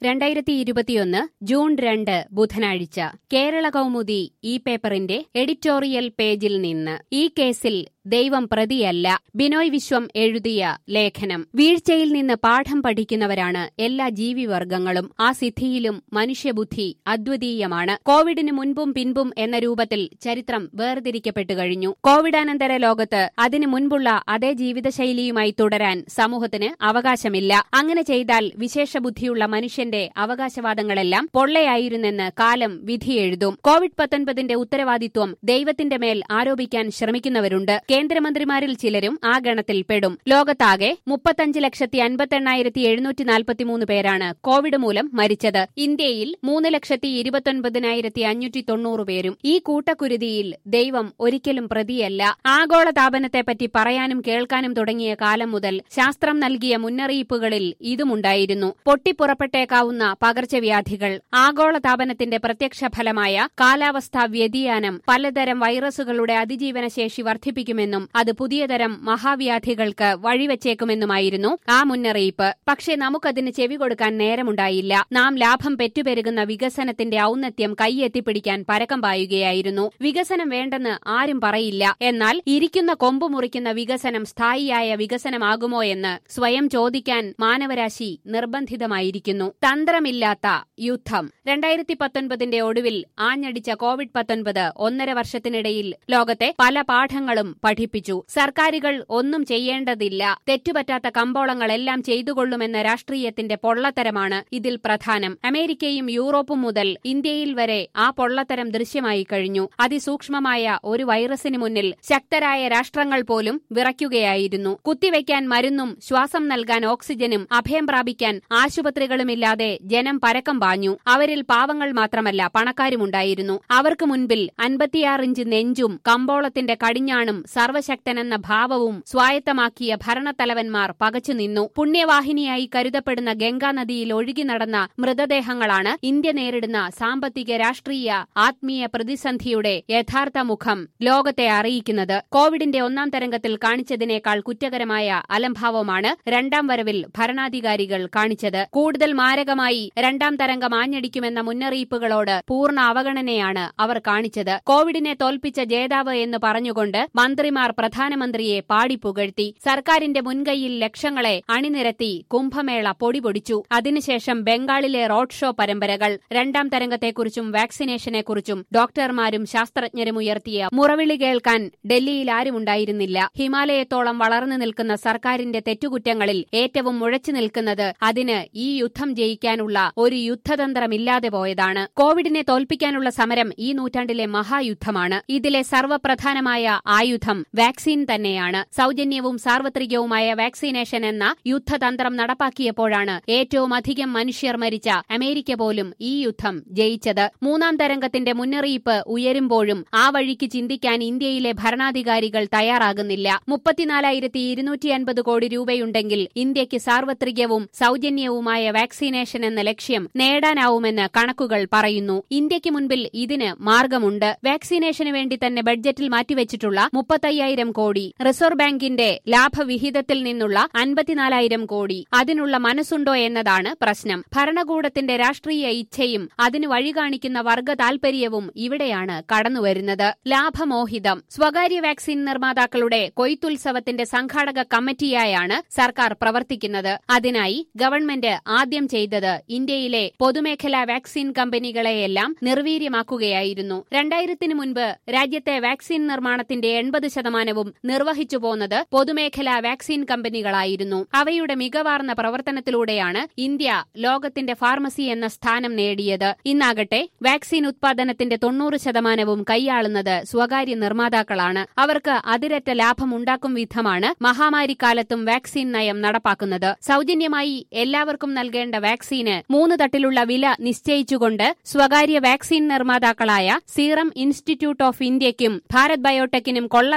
രണ്ടായിരത്തി ഇരുപത്തിയൊന്ന് ജൂൺ രണ്ട് ബുധനാഴ്ച കേരള കൗമുദി ഈ പേപ്പറിന്റെ എഡിറ്റോറിയൽ പേജിൽ നിന്ന് ഈ കേസിൽ ദൈവം പ്രതിയല്ല ബിനോയ് വിശ്വം എഴുതിയ ലേഖനം വീഴ്ചയിൽ നിന്ന് പാഠം പഠിക്കുന്നവരാണ് എല്ലാ ജീവിവർഗങ്ങളും ആ സിദ്ധിയിലും മനുഷ്യബുദ്ധി അദ്വിതീയമാണ് കോവിഡിന് മുൻപും പിൻപും എന്ന രൂപത്തിൽ ചരിത്രം വേർതിരിക്കപ്പെട്ടു കഴിഞ്ഞു കോവിഡാനന്തര ലോകത്ത് അതിനു മുൻപുള്ള അതേ ജീവിതശൈലിയുമായി തുടരാൻ സമൂഹത്തിന് അവകാശമില്ല അങ്ങനെ ചെയ്താൽ വിശേഷബുദ്ധിയുള്ള മനുഷ്യന്റെ അവകാശവാദങ്ങളെല്ലാം പൊള്ളയായിരുന്നെന്ന് കാലം വിധിയെഴുതും കോവിഡ് പത്തൊൻപതിന്റെ ഉത്തരവാദിത്വം ദൈവത്തിന്റെ മേൽ ആരോപിക്കാൻ ശ്രമിക്കുന്നവരുണ്ട് കേന്ദ്രമന്ത്രിമാരിൽ ചിലരും ആ ഗണത്തിൽ പെടും ലോകത്താകെ മുപ്പത്തഞ്ച് ലക്ഷത്തി അൻപത്തെണ്ണായിരത്തി എഴുന്നൂറ്റി നാൽപ്പത്തിമൂന്ന് പേരാണ് കോവിഡ് മൂലം മരിച്ചത് ഇന്ത്യയിൽ മൂന്ന് ലക്ഷത്തി ഇരുപത്തൊൻപതിനായിരത്തി അഞ്ഞൂറ്റി തൊണ്ണൂറ് പേരും ഈ കൂട്ടക്കുരുതിയിൽ ദൈവം ഒരിക്കലും പ്രതിയല്ല ആഗോള താപനത്തെപ്പറ്റി പറയാനും കേൾക്കാനും തുടങ്ങിയ കാലം മുതൽ ശാസ്ത്രം നൽകിയ മുന്നറിയിപ്പുകളിൽ ഇതുമുണ്ടായിരുന്നു പൊട്ടിപ്പുറപ്പെട്ടേക്കാവുന്ന പകർച്ചവ്യാധികൾ ആഗോള താപനത്തിന്റെ പ്രത്യക്ഷ ഫലമായ കാലാവസ്ഥാ വ്യതിയാനം പലതരം വൈറസുകളുടെ അതിജീവനശേഷി വർദ്ധിപ്പിക്കുമെന്നും അത് പുതിയതരം മഹാവ്യാധികൾക്ക് വഴിവെച്ചേക്കുമെന്നുമായിരുന്നു ആ മുന്നറിയിപ്പ് പക്ഷേ നമുക്കതിന് ചെവി കൊടുക്കാൻ നേരമുണ്ടായില്ല നാം ലാഭം പെറ്റുപെരുകുന്ന വികസനത്തിന്റെ ഔന്നത്യം കൈയെത്തിപ്പിടിക്കാൻ പരക്കം പായുകയായിരുന്നു വികസനം വേണ്ടെന്ന് ആരും പറയില്ല എന്നാൽ ഇരിക്കുന്ന കൊമ്പു മുറിക്കുന്ന വികസനം സ്ഥായിയായ വികസനമാകുമോ എന്ന് സ്വയം ചോദിക്കാൻ മാനവരാശി നിർബന്ധിതമായിരിക്കുന്നു തന്ത്രമില്ലാത്ത യുദ്ധം രണ്ടായിരത്തി പത്തൊൻപതിന്റെ ഒടുവിൽ ആഞ്ഞടിച്ച കോവിഡ് പത്തൊൻപത് ഒന്നര വർഷത്തിനിടയിൽ ലോകത്തെ പല പാഠങ്ങളും പഠിപ്പിച്ചു സർക്കാരുകൾ ഒന്നും ചെയ്യേണ്ടതില്ല തെറ്റുപറ്റാത്ത കമ്പോളങ്ങളെല്ലാം ചെയ്തുകൊള്ളുമെന്ന രാഷ്ട്രീയത്തിന്റെ പൊള്ളത്തരമാണ് ഇതിൽ പ്രധാനം അമേരിക്കയും യൂറോപ്പും മുതൽ ഇന്ത്യയിൽ വരെ ആ പൊള്ളത്തരം ദൃശ്യമായി കഴിഞ്ഞു അതിസൂക്ഷ്മമായ ഒരു വൈറസിന് മുന്നിൽ ശക്തരായ രാഷ്ട്രങ്ങൾ പോലും വിറയ്ക്കുകയായിരുന്നു കുത്തിവയ്ക്കാൻ മരുന്നും ശ്വാസം നൽകാൻ ഓക്സിജനും അഭയം പ്രാപിക്കാൻ ആശുപത്രികളുമില്ലാതെ ജനം പരക്കം പാഞ്ഞു അവരിൽ പാവങ്ങൾ മാത്രമല്ല പണക്കാരുമുണ്ടായിരുന്നു അവർക്ക് മുൻപിൽ അൻപത്തിയാറ് ഇഞ്ച് നെഞ്ചും കമ്പോളത്തിന്റെ കടിഞ്ഞാണും സർവശക്തനെന്ന ഭാവവും സ്വായത്തമാക്കിയ ഭരണത്തലവന്മാർ പകച്ചുനിന്നു പുണ്യവാഹിനിയായി കരുതപ്പെടുന്ന ഗംഗാനദിയിൽ ഒഴുകി നടന്ന മൃതദേഹങ്ങളാണ് ഇന്ത്യ നേരിടുന്ന സാമ്പത്തിക രാഷ്ട്രീയ ആത്മീയ പ്രതിസന്ധിയുടെ യഥാർത്ഥ മുഖം ലോകത്തെ അറിയിക്കുന്നത് കോവിഡിന്റെ ഒന്നാം തരംഗത്തിൽ കാണിച്ചതിനേക്കാൾ കുറ്റകരമായ അലംഭാവമാണ് രണ്ടാം വരവിൽ ഭരണാധികാരികൾ കാണിച്ചത് കൂടുതൽ മാരകമായി രണ്ടാം തരംഗം ആഞ്ഞടിക്കുമെന്ന മുന്നറിയിപ്പുകളോട് പൂർണ്ണ അവഗണനയാണ് അവർ കാണിച്ചത് കോവിഡിനെ തോൽപ്പിച്ച ജേതാവ് എന്ന് പറഞ്ഞുകൊണ്ട് മന്ത്രിമാർ പ്രധാനമന്ത്രിയെ പാടിപ്പുകഴ്ത്തി സർക്കാരിന്റെ മുൻകൈയിൽ ലക്ഷങ്ങളെ അണിനിരത്തി കുംഭമേള പൊടിപൊടിച്ചു അതിനുശേഷം ബംഗാളിലെ റോഡ് ഷോ പരമ്പരകൾ രണ്ടാം തരംഗത്തെക്കുറിച്ചും വാക്സിനേഷനെക്കുറിച്ചും ഡോക്ടർമാരും ശാസ്ത്രജ്ഞരും ഉയർത്തിയ മുറവിളി കേൾക്കാൻ ഡൽഹിയിൽ ആരുമുണ്ടായിരുന്നില്ല ഹിമാലയത്തോളം വളർന്നു നിൽക്കുന്ന സർക്കാരിന്റെ തെറ്റുകുറ്റങ്ങളിൽ ഏറ്റവും മുഴച്ചു നിൽക്കുന്നത് അതിന് ഈ യുദ്ധം ജയിക്കാനുള്ള ഒരു യുദ്ധതന്ത്രമില്ലാതെ പോയതാണ് കോവിഡിനെ തോൽപ്പിക്കാനുള്ള സമരം ഈ നൂറ്റാണ്ടിലെ മഹായുദ്ധമാണ് ഇതിലെ സർവ്വപ്രധാനമായ ആയുധം വാക്സിൻ തന്നെയാണ് സൗജന്യവും സാർവത്രികവുമായ വാക്സിനേഷൻ എന്ന യുദ്ധതന്ത്രം നടപ്പാക്കിയപ്പോഴാണ് ഏറ്റവും അധികം മനുഷ്യർ മരിച്ച അമേരിക്ക പോലും ഈ യുദ്ധം ജയിച്ചത് മൂന്നാം തരംഗത്തിന്റെ മുന്നറിയിപ്പ് ഉയരുമ്പോഴും ആ വഴിക്ക് ചിന്തിക്കാൻ ഇന്ത്യയിലെ ഭരണാധികാരികൾ തയ്യാറാകുന്നില്ല മുപ്പത്തിനാലായിരത്തി ഇരുന്നൂറ്റി അൻപത് കോടി രൂപയുണ്ടെങ്കിൽ ഇന്ത്യക്ക് സാർവത്രികവും സൗജന്യവുമായ വാക്സിനേഷൻ എന്ന ലക്ഷ്യം നേടാനാവുമെന്ന് കണക്കുകൾ പറയുന്നു ഇന്ത്യക്ക് മുൻപിൽ ഇതിന് മാർഗമുണ്ട് വാക്സിനേഷന് വേണ്ടി തന്നെ ബഡ്ജറ്റിൽ മാറ്റിവെച്ചിട്ടുള്ള മുപ്പത്തയ്യായിരം കോടി റിസർവ് ബാങ്കിന്റെ ലാഭവിഹിതത്തിൽ നിന്നുള്ള അൻപത്തിനാലായിരം കോടി അതിനുള്ള മനസ്സുണ്ടോ എന്നതാണ് പ്രശ്നം ഭരണകൂടത്തിന്റെ രാഷ്ട്രീയ ഇച്ഛയും അതിന് വഴികാണിക്കുന്ന വർഗ താൽപര്യവും ഇവിടെയാണ് കടന്നുവരുന്നത് ലാഭമോഹിതം സ്വകാര്യ വാക്സിൻ നിർമ്മാതാക്കളുടെ കൊയ്ത്തുത്സവത്തിന്റെ സംഘാടക കമ്മിറ്റിയായാണ് സർക്കാർ പ്രവർത്തിക്കുന്നത് അതിനായി ഗവൺമെന്റ് ആദ്യം ചെയ്തത് ഇന്ത്യയിലെ പൊതുമേഖലാ വാക്സിൻ കമ്പനികളെയെല്ലാം നിർവീര്യമാക്കുകയായിരുന്നു രണ്ടായിരത്തിന് മുൻപ് രാജ്യത്തെ വാക്സിൻ നിർമ്മാണത്തിന്റെ എൺപത് ശതമാനവും നിർവഹിച്ചു പോന്നത് പൊതുമേഖലാ വാക്സിൻ കമ്പനികളായിരുന്നു അവയുടെ മികവാർന്ന പ്രവർത്തനത്തിലൂടെയാണ് ഇന്ത്യ ലോകത്തിന്റെ ഫാർമസി എന്ന സ്ഥാനം നേടിയത് ഇന്നാകട്ടെ വാക്സിൻ ഉത്പാദനത്തിന്റെ തൊണ്ണൂറ് ശതമാനവും കൈയാളുന്നത് സ്വകാര്യ നിർമ്മാതാക്കളാണ് അവർക്ക് അതിരറ്റ ലാഭമുണ്ടാക്കും വിധമാണ് മഹാമാരിക്കാലത്തും വാക്സിൻ നയം നടപ്പാക്കുന്നത് സൗജന്യമായി എല്ലാവർക്കും നൽകേണ്ട വാക്സിന് മൂന്ന് തട്ടിലുള്ള വില നിശ്ചയിച്ചുകൊണ്ട് സ്വകാര്യ വാക്സിൻ നിർമ്മാതാക്കളായ സീറം ഇൻസ്റ്റിറ്റ്യൂട്ട് ഓഫ് ഇന്ത്യയ്ക്കും ഭാരത് ബയോടെക്കിനും കൊള്ള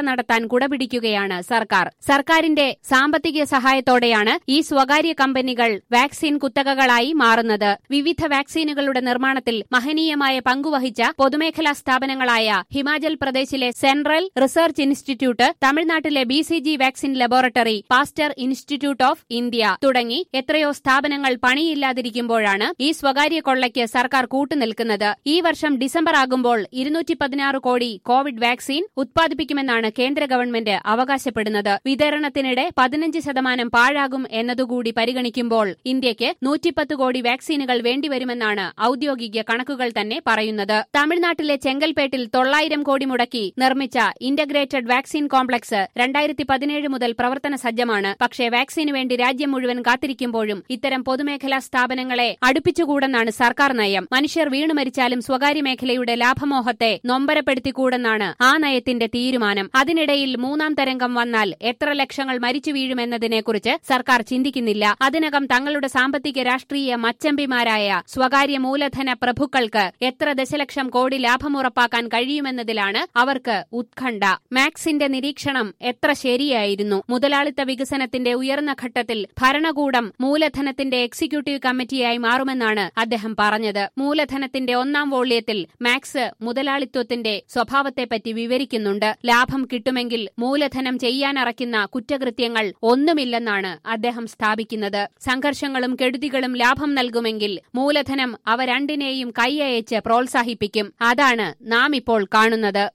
നടത്താൻ കുടപിടിക്കുകയാണ് സർക്കാർ സർക്കാരിന്റെ സാമ്പത്തിക സഹായത്തോടെയാണ് ഈ സ്വകാര്യ കമ്പനികൾ വാക്സിൻ കുത്തകകളായി മാറുന്നത് വിവിധ വാക്സിനുകളുടെ നിർമ്മാണത്തിൽ മഹനീയമായ പങ്കുവഹിച്ച പൊതുമേഖലാ സ്ഥാപനങ്ങളായ ഹിമാചൽ പ്രദേശിലെ സെൻട്രൽ റിസർച്ച് ഇൻസ്റ്റിറ്റ്യൂട്ട് തമിഴ്നാട്ടിലെ B C G vaccine laboratory Pasteur institute of India തുടങ്ങി എത്രയോ സ്ഥാപനങ്ങൾ പണിയില്ലാതിരിക്കുമ്പോഴാണ് ഈ സ്വകാര്യ കൊള്ളയ്ക്ക് സർക്കാർ കൂട്ടുനിൽക്കുന്നത് ഈ വർഷം ഡിസംബർ ആകുമ്പോൾ ഇരുന്നൂറ്റി പതിനാറ് കോടി കോവിഡ് വാക്സിൻ ഉത്പാദിപ്പിക്കുമെന്നാണ് കേന്ദ്ര ഗവൺമെന്റ് അവകാശപ്പെടുന്നത് വിതരണത്തിനിടെ പതിനഞ്ച് ശതമാനം പാഴാകും എന്നതുകൂടി പരിഗണിക്കുമ്പോൾ ഇന്ത്യയ്ക്ക് നൂറ്റിപ്പത്ത് കോടി വാക്സിനുകൾ വേണ്ടിവരുമെന്നാണ് ഔദ്യോഗിക കണക്കുകൾ തന്നെ പറയുന്നത് തമിഴ്നാട്ടിലെ ചെങ്കൽപേട്ടിൽ തൊള്ളായിരം കോടി മുടക്കി നിർമ്മിച്ച ഇന്റഗ്രേറ്റഡ് വാക്സിൻ കോംപ്ലക്സ് രണ്ടായിരത്തി പതിനേഴ് മുതൽ പ്രവർത്തന സജ്ജമാണ് പക്ഷേ വാക്സിനു വേണ്ടി രാജ്യം മുഴുവൻ കാത്തിരിക്കുമ്പോഴും ഇത്തരം പൊതുമേഖലാ സ്ഥാപനങ്ങളെ അടുപ്പിച്ചുകൂടെന്നാണ് സർക്കാർ നയം മനുഷ്യർ വീണു മരിച്ചാലും സ്വകാര്യ മേഖലയുടെ ലാഭമോഹത്തെ നൊമ്പരപ്പെടുത്തിക്കൂടെന്നാണ് ആ നയത്തിന്റെ തീരുമാനം അതിനിടയിൽ മൂന്നാം തരംഗം വന്നാൽ എത്ര ലക്ഷങ്ങൾ മരിച്ചു വീഴുമെന്നതിനെക്കുറിച്ച് സർക്കാർ ചിന്തിക്കുന്നില്ല അതിനകം തങ്ങളുടെ സാമ്പത്തിക രാഷ്ട്രീയ മച്ചമ്പിമാരായ സ്വകാര്യ മൂലധന പ്രഭുക്കൾക്ക് എത്ര ദശലക്ഷം കോടി ലാഭമുറപ്പാക്കാൻ കഴിയുമെന്നതിലാണ് അവർക്ക് ഉത്കണ്ഠ മാക്സിന്റെ നിരീക്ഷണം എത്ര ശരിയായിരുന്നു മുതലാളിത്ത വികസനത്തിന്റെ ഉയർന്ന ഘട്ടത്തിൽ ഭരണകൂടം മൂലധനത്തിന്റെ എക്സിക്യൂട്ടീവ് കമ്മിറ്റിയായി മാറുമെന്നാണ് അദ്ദേഹം പറഞ്ഞത് മൂലധനത്തിന്റെ ഒന്നാം വോള്യത്തിൽ മാക്സ് മുതലാളിത്വത്തിന്റെ സ്വഭാവത്തെപ്പറ്റി വിവരിക്കുന്നുണ്ട് ലാഭം കിട്ടുമെങ്കിൽ മൂലധനം ചെയ്യാനറയ്ക്കുന്ന കുറ്റകൃത്യങ്ങൾ ഒന്നുമില്ലെന്നാണ് അദ്ദേഹം സ്ഥാപിക്കുന്നത് സംഘർഷങ്ങളും കെടുതികളും ലാഭം നൽകുമെങ്കിൽ മൂലധനം അവ രണ്ടിനെയും കൈയയച്ച് പ്രോത്സാഹിപ്പിക്കും അതാണ് നാം ഇപ്പോൾ കാണുന്നത്